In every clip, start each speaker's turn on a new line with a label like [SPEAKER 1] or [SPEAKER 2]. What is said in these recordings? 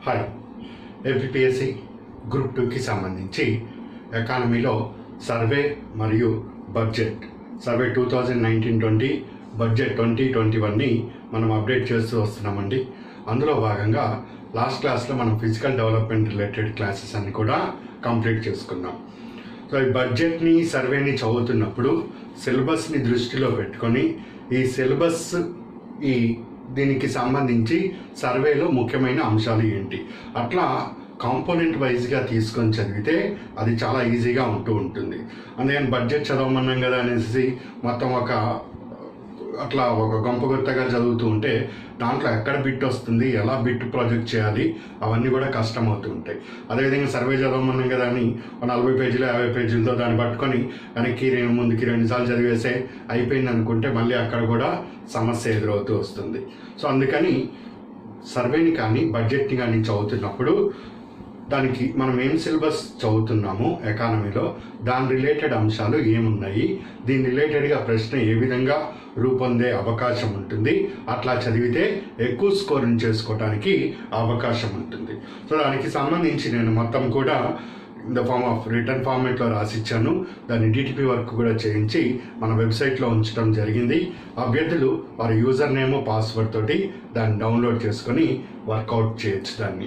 [SPEAKER 1] Hi APSC group టూకి సంబంధించి ఎకానమీలో సర్వే మరియు budget survey two thousand nineteen twenty budget twenty twenty వన్ని మనం అప్డేట్ చేస్తూ వస్తున్నామండి అందులో భాగంగా లాస్ట్ క్లాస్లో మనం ఫిజికల్ డెవలప్మెంట్ రిలేటెడ్ క్లాసెస్ అన్ని కూడా కంప్లీట్ చేసుకున్నాం సో ఈ బడ్జెట్ని సర్వేని చదువుతున్నప్పుడు సిలబస్ని దృష్టిలో పెట్టుకొని ఈ సిలబస్ ఈ దీనికి సంబంధించి సర్వేలో ముఖ్యమైన అంశాలు ఏంటి అట్లా కాంపోనెంట్ వైజ్గా తీసుకొని చదివితే అది చాలా ఈజీగా ఉంటూ ఉంటుంది అందుకని బడ్జెట్ చదవమన్నాం కదా అనేసి మొత్తం ఒక అట్లా ఒక గొంప గుర్తగా చదువుతూ ఉంటే దాంట్లో ఎక్కడ బిట్ వస్తుంది ఎలా బిట్ ప్రాజెక్ట్ చేయాలి అవన్నీ కూడా కష్టం అవుతూ ఉంటాయి అదేవిధంగా సర్వే చదవమన్నాం కదా అని ఒక నలభై పేజీలు యాభై పేజీలతో దాన్ని పట్టుకొని వెనక్కి రెండు ముందుకి రెండుసార్లు చదివేసే అయిపోయింది అనుకుంటే మళ్ళీ అక్కడ కూడా సమస్య ఎదురవుతూ వస్తుంది సో అందుకని సర్వేని కానీ బడ్జెట్ని కానీ చదువుతున్నప్పుడు దానికి మనం ఏం సిలబస్ చదువుతున్నాము ఎకానమీలో దాని రిలేటెడ్ అంశాలు ఏమున్నాయి దీని రిలేటెడ్గా ప్రశ్న ఏ విధంగా రూపొందే అవకాశం ఉంటుంది అట్లా చదివితే ఎక్కువ స్కోరింగ్ చేసుకోవడానికి అవకాశం ఉంటుంది సో దానికి సంబంధించి నేను మొత్తం కూడా in the form of return ఫార్మేట్లో రాసిచ్చాను దాన్ని డిటిపి వర్క్ కూడా చేయించి మన వెబ్సైట్లో ఉంచడం జరిగింది అభ్యర్థులు వారి యూజర్ నేమ్ పాస్వర్డ్ తోటి దాన్ని డౌన్లోడ్ చేసుకొని వర్కౌట్ చేయొచ్చు దాన్ని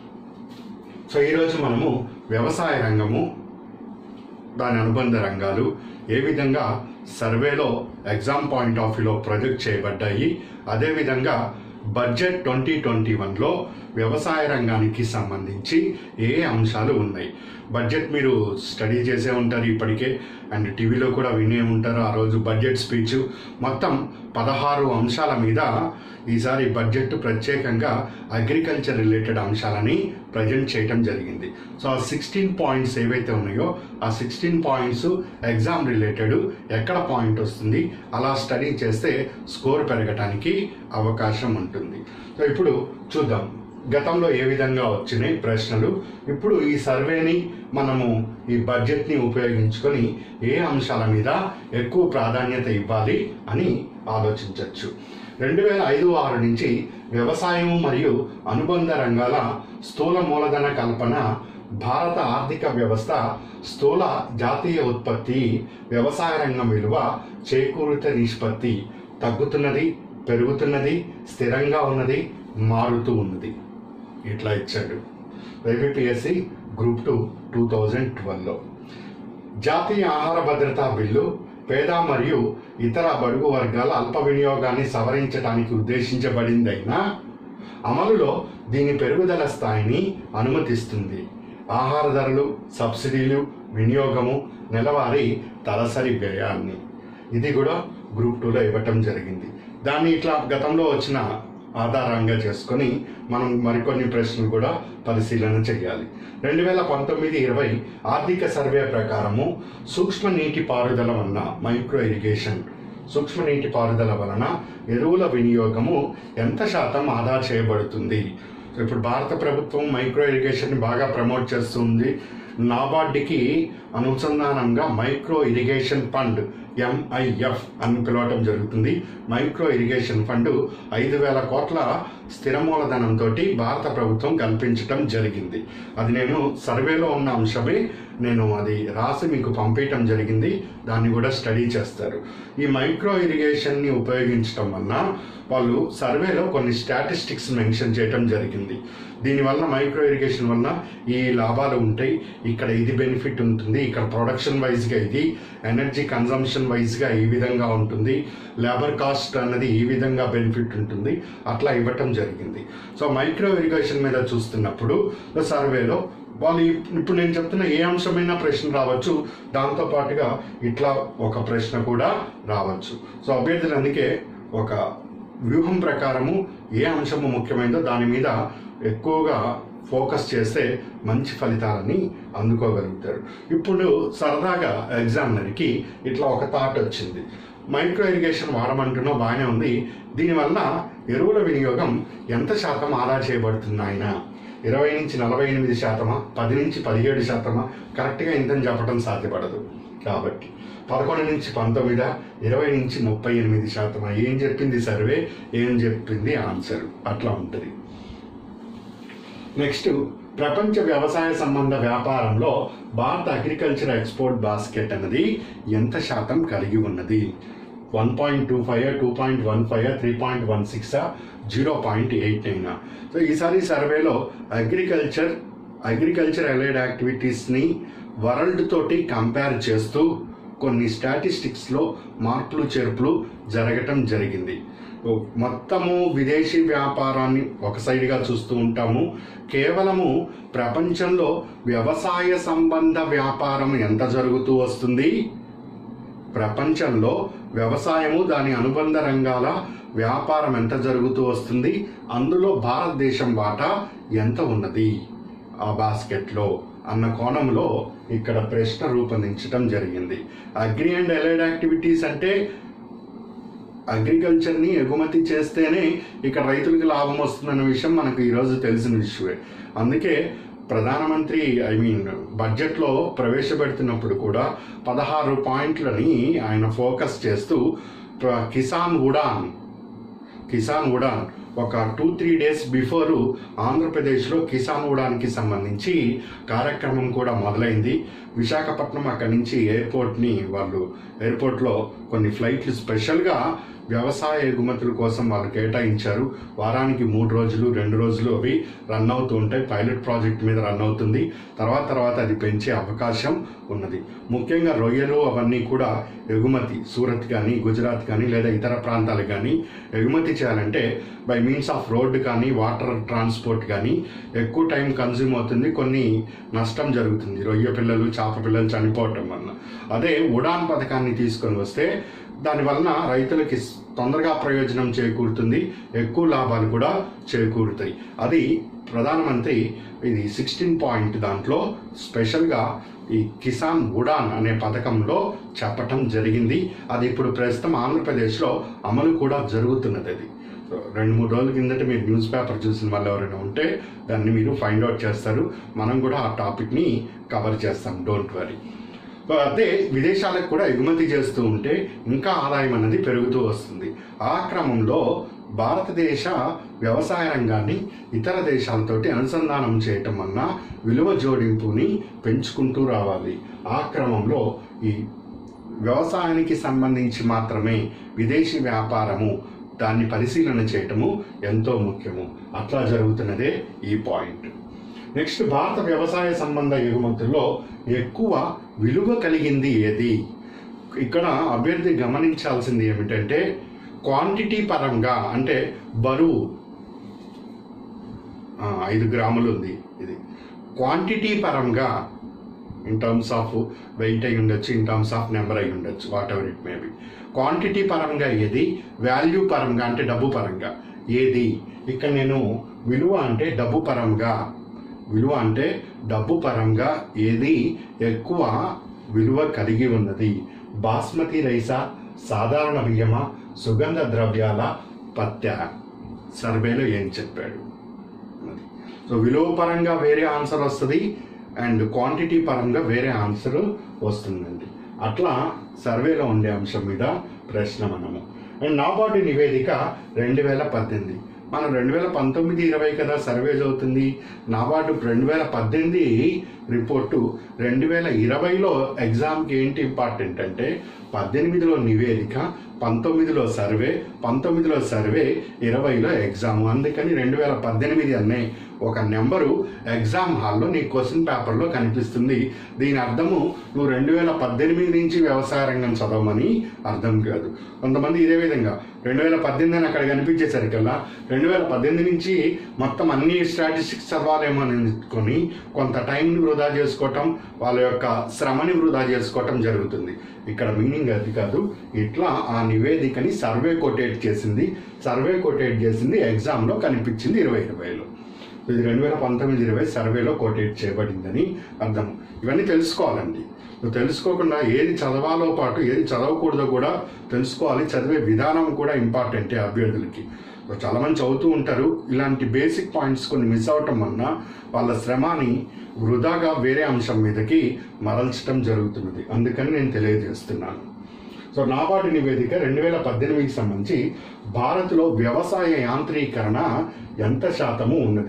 [SPEAKER 1] సో ఈరోజు మనము వ్యవసాయ రంగము దాని అనుబంధ రంగాలు ఏ విధంగా సర్వేలో ఎగ్జామ్ పాయింట్ ఆఫ్ వ్యూలో ప్రొజెక్ట్ చేయబడ్డాయి అదేవిధంగా బడ్జెట్ ట్వంటీ ట్వంటీ వన్లో వ్యవసాయ రంగానికి సంబంధించి ఏ అంశాలు ఉన్నాయి బడ్జెట్ మీరు స్టడీ చేసే ఉంటారు ఇప్పటికే అండ్ టీవీలో కూడా వినే ఉంటారు ఆ రోజు బడ్జెట్ స్పీచ్ మొత్తం పదహారు అంశాల మీద ఈసారి బడ్జెట్ ప్రత్యేకంగా అగ్రికల్చర్ రిలేటెడ్ అంశాలని ప్రజెంట్ చేయటం జరిగింది సో ఆ సిక్స్టీన్ పాయింట్స్ ఏవైతే ఉన్నాయో ఆ సిక్స్టీన్ పాయింట్స్ ఎగ్జామ్ రిలేటెడ్ ఎక్కడ పాయింట్ వస్తుంది అలా స్టడీ చేస్తే స్కోర్ పెరగటానికి అవకాశం ఉంటుంది సో ఇప్పుడు చూద్దాం గతంలో ఏ విధంగా వచ్చినాయి ప్రశ్నలు ఇప్పుడు ఈ సర్వేని మనము ఈ బడ్జెట్ని ఉపయోగించుకొని ఏ అంశాల మీద ఎక్కువ ప్రాధాన్యత ఇవ్వాలి అని ఆలోచించవచ్చు రెండు వేల ఐదు ఆరు నుంచి వ్యవసాయం మరియు అనుబంధ రంగాల స్థూల మూలధన కల్పన భారత ఆర్థిక వ్యవస్థ స్థూల జాతీయ ఉత్పత్తి వ్యవసాయ రంగం విలువ చేకూరిత నిష్పత్తి తగ్గుతున్నది పెరుగుతున్నది స్థిరంగా ఉన్నది మారుతూ ఉన్నది ఇట్లా ఇచ్చాడు APSC group two two thousand ట్వెల్వ్లో జాతీయ ఆహార భద్రతా బిల్లు పేద మరియు ఇతర బడుగు వర్గాల అల్ప వినియోగాన్ని సవరించడానికి ఉద్దేశించబడిందైనా అమలులో దీని పెరుగుదల స్థాయిని అనుమతిస్తుంది ఆహార ధరలు సబ్సిడీలు వినియోగము నెలవారీ తలసరి వ్యయాన్ని ఇది కూడా గ్రూప్ టూలో ఇవ్వటం జరిగింది దాన్ని ఇట్లా గతంలో వచ్చిన ఆధారంగా చేసుకొని మనం మరికొన్ని ప్రశ్నలు కూడా పరిశీలన చేయాలి రెండు వేల పంతొమ్మిది ఇరవై ఆర్థిక సర్వే ప్రకారము సూక్ష్మ నీటి పారుదల వలన మైక్రో ఇరిగేషన్ సూక్ష్మ నీటి పారుదల వలన ఎరువుల వినియోగము ఎంత శాతం ఆదా చేయబడుతుంది ఇప్పుడు భారత ప్రభుత్వం మైక్రో ఇరిగేషన్ బాగా ప్రమోట్ చేస్తుంది నాబార్డ్కి అనుసంధానంగా మైక్రో ఇరిగేషన్ ఫండ్ ఎంఐఎఫ్ అని పిలవటం జరుగుతుంది మైక్రో ఇరిగేషన్ ఫండ్ ఐదు వేల కోట్ల స్థిర మూలధనంతో భారత ప్రభుత్వం కల్పించటం జరిగింది అది నేను సర్వేలో ఉన్న అంశమే నేను అది రాసి మీకు పంపించటం జరిగింది దాన్ని కూడా స్టడీ చేస్తారు ఈ మైక్రో ఇరిగేషన్ని ఉపయోగించడం వలన వాళ్ళు సర్వేలో కొన్ని స్టాటిస్టిక్స్ మెన్షన్ చేయటం జరిగింది దీనివల్ల మైక్రో ఇరిగేషన్ వలన ఈ లాభాలు ఉంటాయి ఇక్కడ ఇది బెనిఫిట్ ఉంటుంది ఇక్కడ ప్రొడక్షన్ వైజ్గా ఇది ఎనర్జీ కన్జంప్షన్ వైజ్గా ఈ విధంగా ఉంటుంది లేబర్ కాస్ట్ అన్నది ఈ విధంగా బెనిఫిట్ ఉంటుంది అట్లా ఇవ్వటం జరిగింది సో మైక్రో ఇరిగేషన్ మీద చూస్తున్నప్పుడు సర్వేలో వాళ్ళు ఇప్- ఇప్పుడు నేను చెప్తున్న ఏ అంశమైనా ప్రశ్న రావచ్చు దాంతో పాటుగా ఇట్లా ఒక ప్రశ్న కూడా రావచ్చు సో అభ్యర్థులు అందుకే ఒక వ్యూహం ప్రకారము ఏ అంశము ముఖ్యమైనదో దాని మీద ఎక్కువగా ఫోకస్ చేస్తే మంచి ఫలితాలని అందుకోగలుగుతారు ఇప్పుడు సరదాగా ఎగ్జామినర్కి ఇట్లా ఒక థాట్ వచ్చింది మైక్రో ఇరిగేషన్ వాడమంటున్నా బాగానే ఉంది దీనివల్ల ఎరువుల వినియోగం ఎంత శాతం ఆదా చేయబడుతుంది ఆయన ఇరవై నుంచి నలభై ఎనిమిది శాతమా పది నుంచి పదిహేడు శాతమా కరెక్ట్గా ఇంతని చెప్పడం సాధ్యపడదు కాబట్టి పదకొండు నుంచి పంతొమ్మిదా ఇరవై నుంచి ముప్పై ఎనిమిది శాతమా ఏం చెప్పింది సర్వే ఏం చెప్పింది ఆన్సర్ అట్లా ఉంటుంది నెక్స్ట్ ప్రపంచ వ్యవసాయ సంబంధ వ్యాపారంలో భారత అగ్రికల్చర్ ఎక్స్పోర్ట్ బాస్కెట్ అనేది ఎంత శాతం కలిగి ఉన్నది one point two five two point one five three point one six zero point eight nine so ఈసారి సర్వేలో అగ్రికల్చర్ అగ్రికల్చర్ అలైడ్ యాక్టివిటీస్ని వరల్డ్ తోటి కంపేర్ చేస్తూ కొన్ని స్టాటిస్టిక్స్లో మార్పులు చేర్పులు జరగటం జరిగింది ఓ, మొత్తము విదేశీ వ్యాపారాన్ని ఒక సైడ్గా చూస్తూ ఉంటాము కేవలము ప్రపంచంలో వ్యవసాయ సంబంధ వ్యాపారం ఎంత జరుగుతూ వస్తుంది ప్రపంచంలో వ్యవసాయము దాని అనుబంధ రంగాల వ్యాపారం ఎంత జరుగుతూ వస్తుంది అందులో భారతదేశం వాటా ఎంత ఉన్నది ఆ బాస్కెట్లో అన్న కోణంలో ఇక్కడ ప్రశ్న రూపొందించడం జరిగింది అగ్రి అండ్ ఎలైడ్ యాక్టివిటీస్ అంటే అగ్రికల్చర్ని ఎగుమతి చేస్తేనే ఇక్కడ రైతులకు లాభం వస్తుందన్న విషయం మనకు ఈరోజు తెలిసిన విషయమే అందుకే ప్రధానమంత్రి ఐ మీన్ బడ్జెట్లో ప్రవేశపెడుతున్నప్పుడు కూడా పదహారు పాయింట్లని ఆయన ఫోకస్ చేస్తూ ప్ర- కిసాన్ ఉడాన్ కిసాన్ ఉడాన్ ఒక టూ త్రీ డేస్ బిఫోర్ ఆంధ్రప్రదేశ్లో కిసాన్ ఉడాన్కి సంబంధించి కార్యక్రమం కూడా మొదలైంది విశాఖపట్నం అక్కడి నుంచి ఎయిర్పోర్ట్ని వాళ్ళు ఎయిర్పోర్ట్లో కొన్ని ఫ్లైట్లు స్పెషల్గా వ్యవసాయ ఎగుమతుల కోసం వాళ్ళు కేటాయించారు వారానికి మూడు రోజులు రెండు రోజులు అవి రన్ అవుతూ ఉంటాయి పైలట్ ప్రాజెక్ట్ మీద రన్ అవుతుంది తర్వాత తర్వాత అది పెంచే అవకాశం ఉన్నది ముఖ్యంగా రొయ్యలు అవన్నీ కూడా ఎగుమతి సూరత్ కానీ గుజరాత్ కానీ లేదా ఇతర ప్రాంతాలకు కానీ ఎగుమతి చేయాలంటే బై మీన్స్ ఆఫ్ రోడ్ కానీ వాటర్ ట్రాన్స్పోర్ట్ కానీ ఎక్కువ టైం కన్జ్యూమ్ అవుతుంది కొన్ని నష్టం జరుగుతుంది రొయ్య పిల్లలు చేప పిల్లలు చనిపోవటం వలన అదే ఉడాన్ పథకాన్ని తీసుకొని వస్తే దానివలన రైతులకి తొందరగా ప్రయోజనం చేకూరుతుంది ఎక్కువ లాభాలు కూడా చేకూరుతాయి అది ప్రధానమంత్రి ఇది సిక్స్టీన్ పాయింట్ దాంట్లో స్పెషల్గా ఈ కిసాన్ ఉడాన్ అనే పథకంలో చెప్పటం జరిగింది అది ఇప్పుడు ప్రస్తుతం ఆంధ్రప్రదేశ్లో అమలు కూడా జరుగుతున్నది అది సో రెండు మూడు రోజుల కిందట మీరు న్యూస్ పేపర్ చూసిన వాళ్ళు ఎవరైనా ఉంటే దాన్ని మీరు ఫైండ్ అవుట్ చేస్తారు మనం కూడా ఆ టాపిక్ని కవర్ చేస్తాం డోంట్ వరీ అదే విదేశాలకు కూడా ఎగుమతి చేస్తూ ఉంటే ఇంకా ఆదాయం అనేది పెరుగుతూ వస్తుంది ఆ క్రమంలో భారతదేశ వ్యవసాయ రంగాన్ని ఇతర దేశాలతోటి అనుసంధానం చేయటం వలన విలువ జోడింపుని పెంచుకుంటూ రావాలి ఆ క్రమంలో ఈ వ్యవసాయానికి సంబంధించి మాత్రమే విదేశీ వ్యాపారము దాన్ని పరిశీలన చేయటము ఎంతో ముఖ్యము అట్లా జరుగుతున్నదే ఈ పాయింట్ నెక్స్ట్ భారత వ్యవసాయ సంబంధ ఎగుమతుల్లో ఎక్కువ విలువ కలిగింది ఏది ఇక్కడ అభ్యర్థి గమనించాల్సింది ఏమిటంటే క్వాంటిటీ పరంగా అంటే బరువు ఆ, ఐదు గ్రాములు ఉంది ఇది క్వాంటిటీ పరంగా ఇన్ టర్మ్స్ ఆఫ్ వెయిట్ అయి ఉండొచ్చు ఇన్ టర్మ్స్ ఆఫ్ నెంబర్ అయి ఉండొచ్చు whatever it may be quantity పరంగా ఏది వాల్యూ పరంగా అంటే డబ్బు పరంగా ఏది ఇక్కడ నేను విలువ అంటే డబ్బు పరంగా విలువ అంటే డబ్బు పరంగా ఏది ఎక్కువ విలువ కలిగి ఉన్నది బాస్మతి రైసా సాధారణ బియ్యమా సుగంధ ద్రవ్యాల పత్య సర్వేలో ఏం చెప్పాడు అది. సో విలువ పరంగా వేరే ఆన్సర్ వస్తుంది అండ్ క్వాంటిటీ పరంగా వేరే ఆన్సర్ వస్తుందండి అట్లా సర్వేలో ఉండే అంశం మీద ప్రశ్న మనము అండ్ నాబార్డు నివేదిక రెండు వేల పద్దెనిమిది మనం రెండు వేల పంతొమ్మిది ఇరవై కదా సర్వే చదువుతుంది నాబార్డు రెండు వేల పద్దెనిమిది రిపోర్టు రెండు వేల ఇరవైలో ఎగ్జామ్కి ఏంటి ఇంపార్టెంట్ అంటే పద్దెనిమిదిలో నివేదిక పంతొమ్మిదిలో సర్వే పంతొమ్మిదిలో సర్వే ఇరవైలో ఎగ్జామ్ అందుకని రెండు వేల పద్దెనిమిది అనే ఒక నెంబరు ఎగ్జామ్ హాల్లో నీ క్వశ్చన్ పేపర్లో కనిపిస్తుంది దీని అర్థము నువ్వు రెండు వేల పద్దెనిమిది నుంచి వ్యవసాయ రంగం చదవమని అర్థం కాదు కొంతమంది ఇదే విధంగా రెండు వేల పద్దెనిమిది అని అక్కడ కనిపించేసరికల్లా రెండు వేల పద్దెనిమిది నుంచి మొత్తం అన్ని స్టాటిస్టిక్స్ చదవాలేమో అని అనుకొని కొంత టైంని వృధా చేసుకోవటం వాళ్ళ యొక్క శ్రమని వృధా చేసుకోవటం జరుగుతుంది ఇక్కడ మీనింగ్ అది కాదు ఇట్లా ఆ నివేదికని సర్వే కొటేట్ చేసింది సర్వే కొటేట్ చేసింది ఎగ్జామ్లో కనిపించింది ఇరవై ఇరవైలో ఇది రెండు వేల పంతొమ్మిది ఇరవై సర్వేలో కోటేట్ చేయబడిందని అర్థం ఇవన్నీ తెలుసుకోవాలండి నువ్వు తెలుసుకోకుండా ఏది చదవాలో పాటు ఏది చదవకూడదో కూడా తెలుసుకోవాలి చదివే విధానం కూడా ఇంపార్టెంటే అభ్యర్థులకి సో చాలా మంది చదువుతూ ఉంటారు ఇలాంటి బేసిక్ పాయింట్స్ కొన్ని మిస్ అవటం వలన వాళ్ళ శ్రమని వృధాగా వేరే అంశం మీదకి మరల్చడం జరుగుతున్నది అందుకని నేను తెలియజేస్తున్నాను సో నాబార్డు నివేదిక రెండు వేల పద్దెనిమిదికి సంబంధించి భారత్లో వ్యవసాయ యాంత్రీకరణ ఎంత శాతము ఉన్నది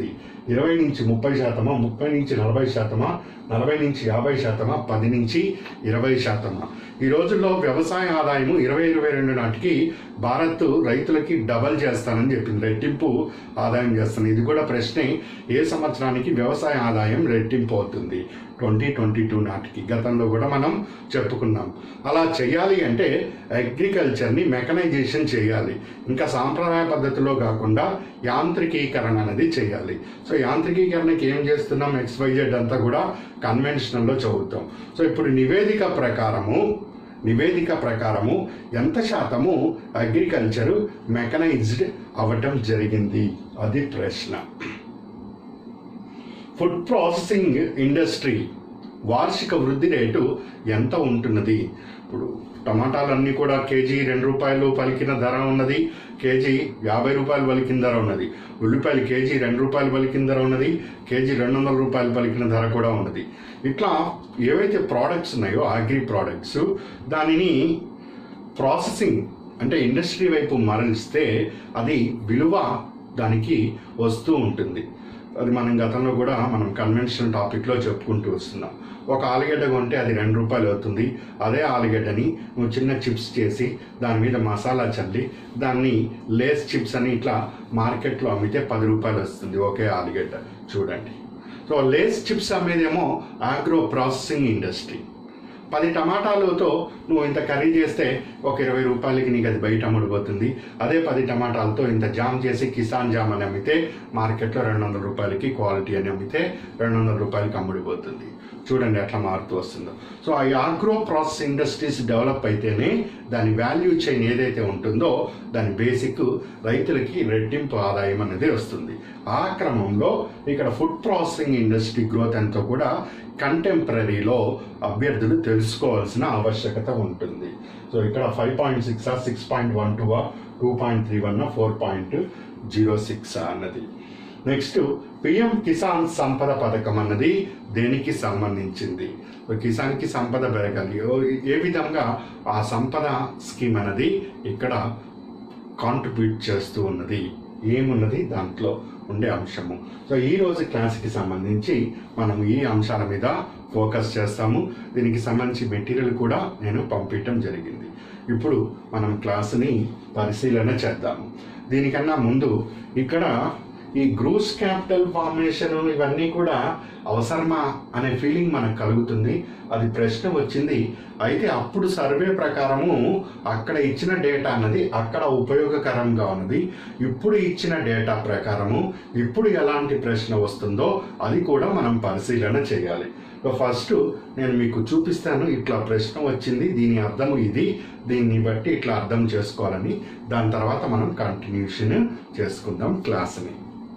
[SPEAKER 1] ఇరవై నుంచి ముప్పై శాతమా ముప్పై నుంచి నలభై శాతమా నలభై నుంచి యాభై శాతమా పది నుంచి ఇరవై శాతమా ఈ రోజుల్లో వ్యవసాయ ఆదాయము ఇరవై ఇరవై రెండు నాటికి భారత్ రైతులకి డబల్ చేస్తానని చెప్పింది రెట్టింపు ఆదాయం చేస్తాను ఇది కూడా ప్రశ్నే ఏ సంవత్సరానికి వ్యవసాయ ఆదాయం రెట్టింపు అవుతుంది ట్వంటీ ట్వంటీ టూ నాటికి గతంలో కూడా మనం చెప్పుకున్నాం అలా చేయాలి అంటే అగ్రికల్చర్ని మెకనైజేషన్ చేయాలి ఇంకా సాంప్రదాయ పద్ధతిలో కాకుండా యాంత్రికీకరణ అనేది చేయాలి సో యాంత్రికీకరణకి ఏం చేస్తున్నాం ఎక్స్వైజెడ్ అంతా కూడా కన్వెన్షనల్లో చదువుతాం సో ఇప్పుడు నివేదిక ప్రకారము నివేదిక ప్రకారము ఎంత శాతము అగ్రికల్చరు మెకనైజ్డ్ అవ్వటం జరిగింది అది ప్రశ్న ఫుడ్ ప్రాసెసింగ్ ఇండస్ట్రీ వార్షిక వృద్ధి రేటు ఎంత ఉంటున్నది ఇప్పుడు టమాటాలన్నీ కూడా కేజీ రెండు రూపాయలు పలికిన ధర ఉన్నది కేజీ యాభై రూపాయలు పలికిన ధర ఉన్నది ఉల్లిపాయలు కేజీ రెండు రూపాయలు పలికిన ధర ఉన్నది కేజీ రెండు వందల రూపాయలు పలికిన ధర కూడా ఉన్నది ఇట్లా ఏవైతే ప్రోడక్ట్స్ ఉన్నాయో అగ్రి ప్రోడక్ట్స్ దానిని ప్రాసెసింగ్ అంటే ఇండస్ట్రీ వైపు మరలిస్తే అది విలువ దానికి వస్తూ ఉంటుంది అది మనం గతంలో కూడా మనం కన్వెన్షనల్ టాపిక్లో చెప్పుకుంటూ వస్తున్నాం ఒక ఆలుగడ్డ కొంటే అది రెండు రూపాయలు అవుతుంది అదే ఆలుగడ్డని నువ్వు చిన్న చిప్స్ చేసి దాని మీద మసాలా చల్లి దాన్ని లేస్ చిప్స్ అని ఇట్లా మార్కెట్లో అమ్మితే పది రూపాయలు వస్తుంది ఒకే ఆలుగడ్డ చూడండి సో లేస్ చిప్స్ అమ్మేదేమో ఆగ్రో ప్రాసెసింగ్ ఇండస్ట్రీ పది టమాటాలతో నువ్వు ఇంత కర్రీ చేస్తే ఒక ఇరవై రూపాయలకి నీకు అది బయట అమ్ముడుపోతుంది అదే పది టమాటాలతో ఇంత జామ్ చేసి కిసాన్ జామ్ అని అమ్మితే మార్కెట్లో రెండు వందల రూపాయలకి క్వాలిటీ అని అమ్మితే రెండు వందల రూపాయలకి అమ్ముడిపోతుంది చూడండి ఎట్లా మారుతూ వస్తుందో సో ఆ ఆగ్రో ప్రాసెస్ ఇండస్ట్రీస్ డెవలప్ అయితేనే దాని వాల్యూ చైన్ ఏదైతే ఉంటుందో దాని బేసిక్ రైతులకి రెట్టింపు ఆదాయం అనేది వస్తుంది ఆ క్రమంలో ఇక్కడ ఫుడ్ ప్రాసెసింగ్ ఇండస్ట్రీ గ్రోత్ ఎంతో కూడా కంటెంపరీలో అభ్యర్థులు తెలుసుకోవాల్సిన ఆవశ్యకత ఉంటుంది సో ఇక్కడ five point six six point one two two point three one four point zero six అన్నది నెక్స్ట్ పిఎం కిసాన్ సంపద పథకం అన్నది దేనికి సంబంధించింది సో కిసాన్కి సంపద పెరగాలి ఓ- ఏ విధంగా ఆ సంపద స్కీమ్ అన్నది ఇక్కడ కాంట్రిబ్యూట్ చేస్తూ ఉన్నది ఏమున్నది దాంట్లో ఉండే అంశము సో ఈ రోజు క్లాస్కి సంబంధించి మనం ఈ అంశాల మీద ఫోకస్ చేస్తాము దీనికి సంబంధించి మెటీరియల్ కూడా నేను పంపించడం జరిగింది ఇప్పుడు మనం క్లాసుని పరిశీలన చేద్దాము దీనికన్నా ముందు ఇక్కడ ఈ గ్రూస్ క్యాపిటల్ ఫార్మేషన్ ఇవన్నీ కూడా అవసరమా అనే ఫీలింగ్ మనకు కలుగుతుంది అది ప్రశ్న వచ్చింది అయితే అప్పుడు సర్వే ప్రకారము అక్కడ ఇచ్చిన డేటా అన్నది అక్కడ ఉపయోగకరంగా ఉన్నది ఇప్పుడు ఇచ్చిన డేటా ప్రకారము ఇప్పుడు ఎలాంటి ప్రశ్న వస్తుందో అది కూడా మనం పరిశీలన చేయాలి సో ఫస్ట్ నేను మీకు చూపిస్తాను ఇట్లా ప్రశ్న వచ్చింది దీని అర్థం ఇది దీన్ని బట్టి ఇట్లా అర్థం చేసుకోవాలని దాని తర్వాత మనం కంటిన్యూషన్ చేసుకుందాం క్లాస్ని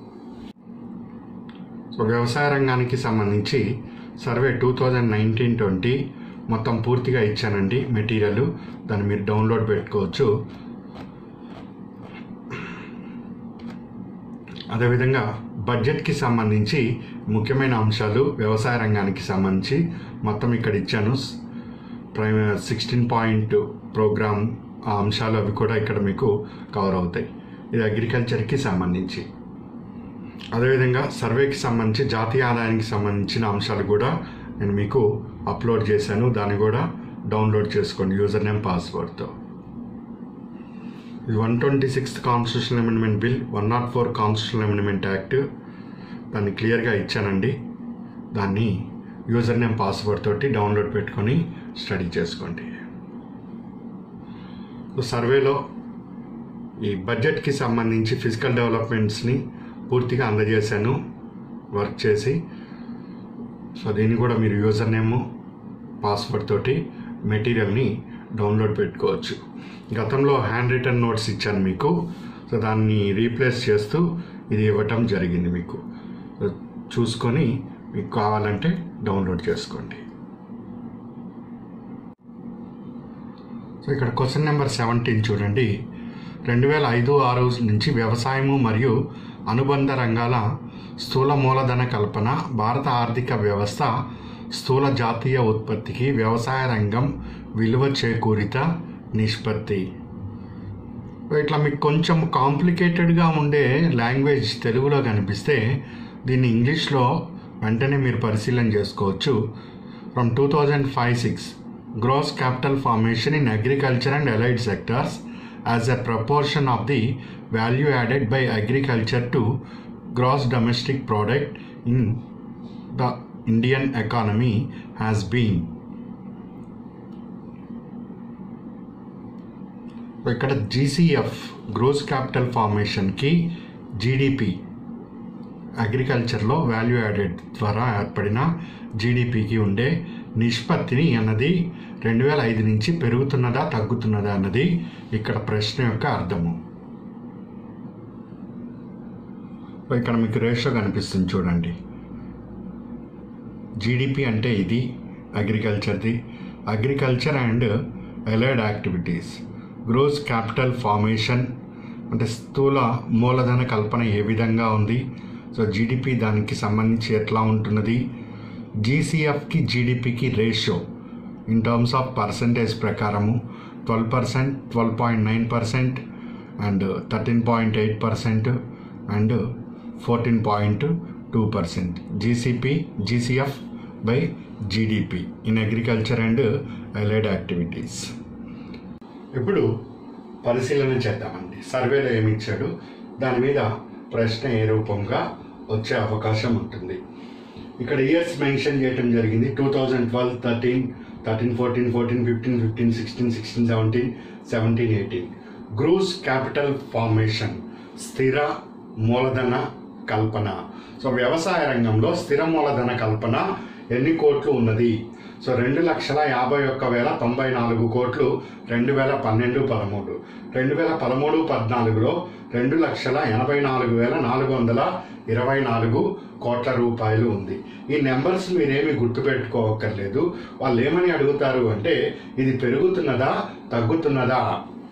[SPEAKER 1] సో వ్యవసాయ రంగానికి సంబంధించి survey two thousand nineteen twenty మొత్తం పూర్తిగా ఇచ్చానండి మెటీరియల్ దాన్ని మీరు డౌన్లోడ్ పెట్టుకోవచ్చు అదేవిధంగా బడ్జెట్కి సంబంధించి ముఖ్యమైన అంశాలు వ్యవసాయ రంగానికి సంబంధించి మొత్తం ఇక్కడ ఇచ్చాను ప్రైమ్ సిక్స్టీన్ పాయింట్ ప్రోగ్రామ్ ఆ అంశాలు అవి కూడా ఇక్కడ మీకు కవర్ అవుతాయి ఇది అగ్రికల్చర్కి సంబంధించి అదేవిధంగా సర్వేకి సంబంధించి జాతీయ ఆదాయానికి సంబంధించిన అంశాలు కూడా నేను మీకు అప్లోడ్ చేశాను దాన్ని కూడా డౌన్లోడ్ చేసుకోండి యూజర్ నేమ్ పాస్వర్డ్తో ఇది one twenty sixth constitution amendment bill one not four constitution amendment act దాన్ని క్లియర్గా ఇచ్చానండి దాన్ని యూజర్ నేమ్ పాస్వర్డ్ తోటి డౌన్లోడ్ పెట్టుకొని స్టడీ చేసుకోండి సో సర్వేలో ఈ బడ్జెట్కి సంబంధించి ఫిజికల్ డెవలప్మెంట్స్ని పూర్తిగా అందజేశాను వర్క్ చేసి సో దీన్ని కూడా మీరు యూజర్ నేమ్ పాస్వర్డ్ తోటి మెటీరియల్ని డౌన్లోడ్ పెట్టుకోవచ్చు గతంలో హ్యాండ్ రిటర్న్ నోట్స్ ఇచ్చాను మీకు సో దాన్ని రీప్లేస్ చేస్తూ ఇది ఇవ్వటం జరిగింది మీకు సో చూసుకొని మీకు కావాలంటే డౌన్లోడ్ చేసుకోండి సో ఇక్కడ క్వశ్చన్ నెంబర్ సెవెంటీన్ చూడండి రెండు వేల ఐదు ఆరు నుంచి వ్యవసాయము మరియు అనుబంధ రంగాల స్థూల మూలధన కల్పన భారత ఆర్థిక వ్యవస్థ స్థూల జాతీయ ఉత్పత్తికి వ్యవసాయ రంగం విలువ చేకూరిత నిష్పత్తి ఇట్లా మీకు కొంచెం కాంప్లికేటెడ్గా ఉండే లాంగ్వేజ్ తెలుగులో కనిపిస్తే దీన్ని ఇంగ్లీష్లో వెంటనే మీరు పరిశీలన చేసుకోవచ్చు from two thousand five six gross capital formation in agriculture and allied sectors as a proportion of the value added by agriculture to gross domestic product in the Indian economy has been ఇక్కడ GCF gross capital ఫార్మేషన్కి GDP అగ్రికల్చర్లో value added ద్వారా ఏర్పడిన జీడిపికి ఉండే నిష్పత్తిని అన్నది రెండు వేల ఐదు నుంచి పెరుగుతున్నదా తగ్గుతున్నదా అన్నది ఇక్కడ ప్రశ్న యొక్క అర్థము ఇక్కడ మీకు రేషియో కనిపిస్తుంది చూడండి జీడిపి అంటే ఇది అగ్రికల్చర్ది agriculture and allied activities gross capital formation అంటే స్థూల మూలధన కల్పన ఏ విధంగా ఉంది సో జీడిపి దానికి సంబంధించి ఎట్లా ఉంటున్నది జీసీఎఫ్కి జీడిపికి ratio in terms of percentage ప్రకారము twelve percent twelve point nine percent and thirteen point eight percent and fourteen point two percent GCP GCF by GDP in agriculture and allied activities ఇప్పుడు పరిశీలన చేద్దామండి సర్వేలో ఏమి ఇచ్చాడు దాని మీద ప్రశ్న ఏ రూపంగా వచ్చే అవకాశం ఉంటుంది ఇక్కడ ఇయర్స్ మెన్షన్ చేయడం జరిగింది two thousand twelve thirteen thirteen fourteen fourteen fifteen fifteen sixteen sixteen seventeen seventeen eighteen gross capital formation స్థిర మూలధన కల్పన సో వ్యవసాయ రంగంలో స్థిర మూలధన కల్పన ఎన్ని కోట్లు ఉన్నది సో రెండు లక్షల యాభై ఒక్క వేల తొంభై నాలుగు కోట్లు రెండు వేల పన్నెండు పదమూడు రెండు వేల పదమూడు పద్నాలుగులో రెండు లక్షల ఎనభై నాలుగు వేల నాలుగు వందల ఇరవై నాలుగు కోట్ల రూపాయలు ఉంది ఈ నెంబర్స్ మీరేమి గుర్తుపెట్టుకోవక్కర్లేదు వాళ్ళు ఏమని అడుగుతారు అంటే ఇది పెరుగుతున్నదా తగ్గుతున్నదా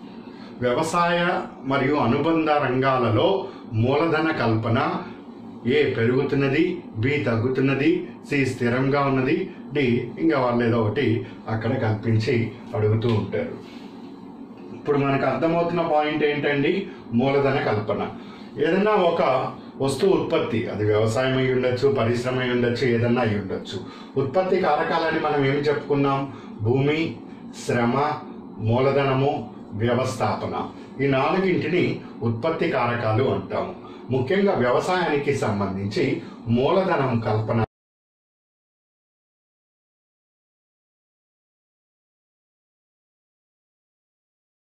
[SPEAKER 1] వ్యవసాయ మరియు అనుబంధ రంగాలలో మూలధన కల్పన ఏ పెరుగుతున్నది బి తగ్గుతున్నది సి స్థిరంగా ఉన్నది డి ఇంకా వాళ్ళు ఏదో ఒకటి అక్కడ కల్పించి అడుగుతూ ఉంటారు ఇప్పుడు మనకు అర్థమవుతున్న పాయింట్ ఏంటండి మూలధన కల్పన ఏదన్నా ఒక వస్తువు ఉత్పత్తి అది వ్యవసాయం అయి ఉండొచ్చు పరిశ్రమ అయి ఉండొచ్చు ఏదన్నా అయి ఉండొచ్చు ఉత్పత్తి కారకాలని మనం ఏమి చెప్పుకున్నాం భూమి శ్రమ మూలధనము వ్యవస్థాపన ఈ నాలుగింటిని ఉత్పత్తి కారకాలు అంటాము ముఖ్యంగా వ్యవసాయానికి సంబంధించి మూలధనం కల్పన